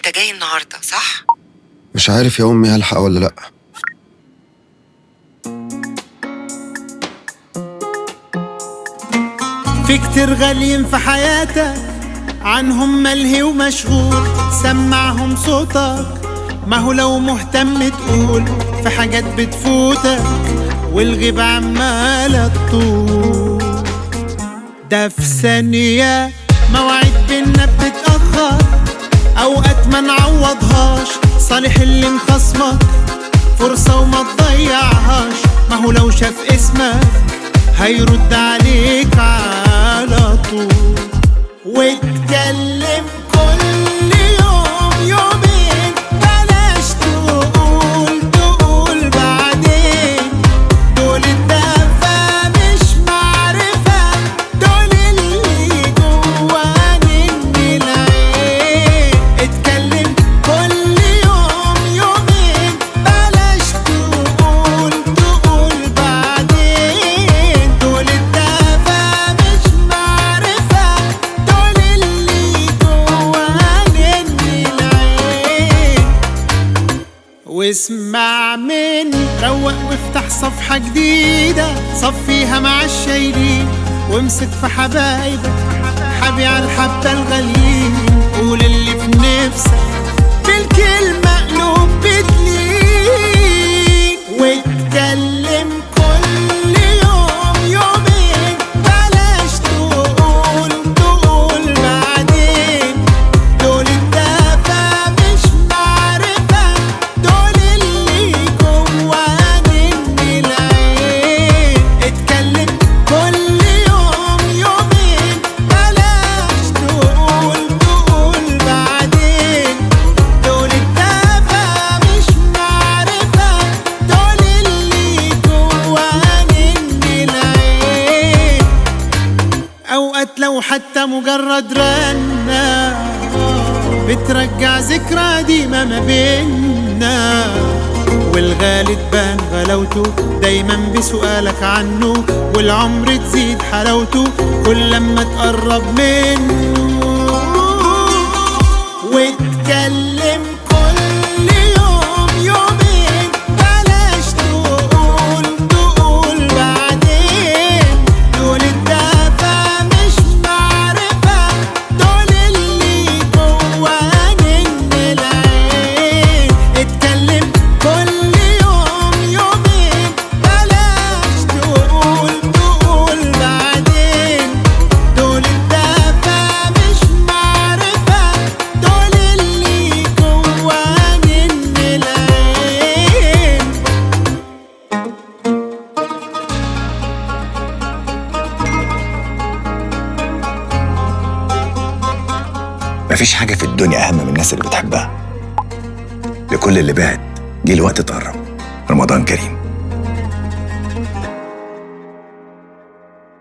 انت جاي النهارده صح مش عارف يا امي هلحق ولا لا في كتير غاليين في حياتك عنهم ملهي ومشغول سمعهم صوتك ما هو لو مهتم تقول في حاجات بتفوتك والغيبة عمالة تطول ده في ثانية مواعيد بينا بتتأخر أوقات ما نعوضهاش صالح اللي مخصمك فرصة وما تضيعهاش ما هو لو شاف اسمك هيرد عليك على طول واتكلم كل يوم يومين بلاش تقول تقول بعدين دول الدفا مش معرفة دول اللي جوانين العين اتكلم كل يوم يومين بلاش تقول تقول بعدين دول الدفا مش معرفة دول اللي جوانين العين واسمع مني روق وافتح صفحة جديدة صفيها مع الشايلين وامسك في حبايبك حبي على الحبة الغاليين قول اللي في نفسك بالكلمة قلوب بتلين واتكلم كل يوم يومين بلاش تقول تقول بعدين دول الدفا مش معرفة دول اللي جوانين العين اتكلم كل يوم يومين بلاش تقول تقول بعدين دول الدفا مش معرفة دول اللي جوانين العين أوقات لو حتى مجرد رنة بترجع ذكرى قديمة ما بينا والغالي تبان غلاوته دايما بسؤالك عنه والعمر تزيد حلاوته كل لما تقرب منه واتكلم كل يوم يومين بلاش تقول تقول بعدين دول الدفا مش معرفة دول اللي جوانين العين اتكلم كل يوم يومين بلاش تقول تقول بعدين دول الدفا مش معرفة دول اللي جوانين العين مفيش حاجة في الدنيا أهم من الناس اللي بتحبها لكل اللي بعد جه الوقت تقرب رمضان كريم